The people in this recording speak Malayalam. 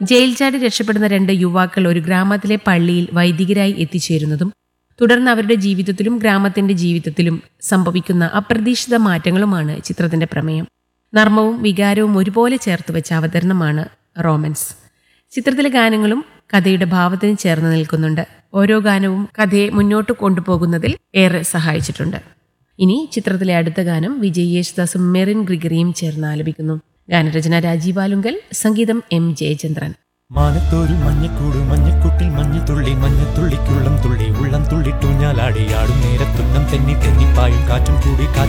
ജയിൽ ചാടി രക്ഷപ്പെടുന്ന രണ്ട് യുവാക്കൾ ഒരു ഗ്രാമത്തിലെ പള്ളിയിൽ വൈദികരായി എത്തിച്ചേരുന്നതും തുടർന്ന് അവരുടെ ജീവിതത്തിലും ഗ്രാമത്തിന്റെ ജീവിതത്തിലും സംഭവിക്കുന്ന അപ്രതീക്ഷിത മാറ്റങ്ങളുമാണ് ചിത്രത്തിന്റെ പ്രമേയം നർമ്മവും വികാരവും ഒരുപോലെ ചേർത്ത് വെച്ച അവതരണമാണ് റോമൻസ് ചിത്രത്തിലെ ഗാനങ്ങളും കഥയുടെ ഭാവത്തിന് ചേർന്ന് നിൽക്കുന്നുണ്ട് ഓരോ ഗാനവും കഥയെ മുന്നോട്ട് കൊണ്ടുപോകുന്നതിൽ ഏറെ സഹായിച്ചിട്ടുണ്ട് ഇനി ചിത്രത്തിലെ അടുത്ത ഗാനം വിജയ് യേശുദാസും മെറിൻ ഗ്രിഗറിയും ചേർന്ന് ആലപിക്കുന്നു ഗാനരചന രാജീവ് ആലുങ്കൽ സംഗീതം എം ജയചന്ദ്രൻ മാനത്തോരു മഞ്ഞക്കൂട് മഞ്ഞക്കുട്ടിൽ മഞ്ഞത്തുള്ളി മഞ്ഞത്തുള്ളിക്കുള്ളം തുള്ളി ഉള്ളം തുള്ളിട്ടൂഞ്ഞാലാടി ആടും നേരത്തുന്നം തെന്നി തെന്നിപ്പായും കാറ്റും കൂടി കാറ്റ്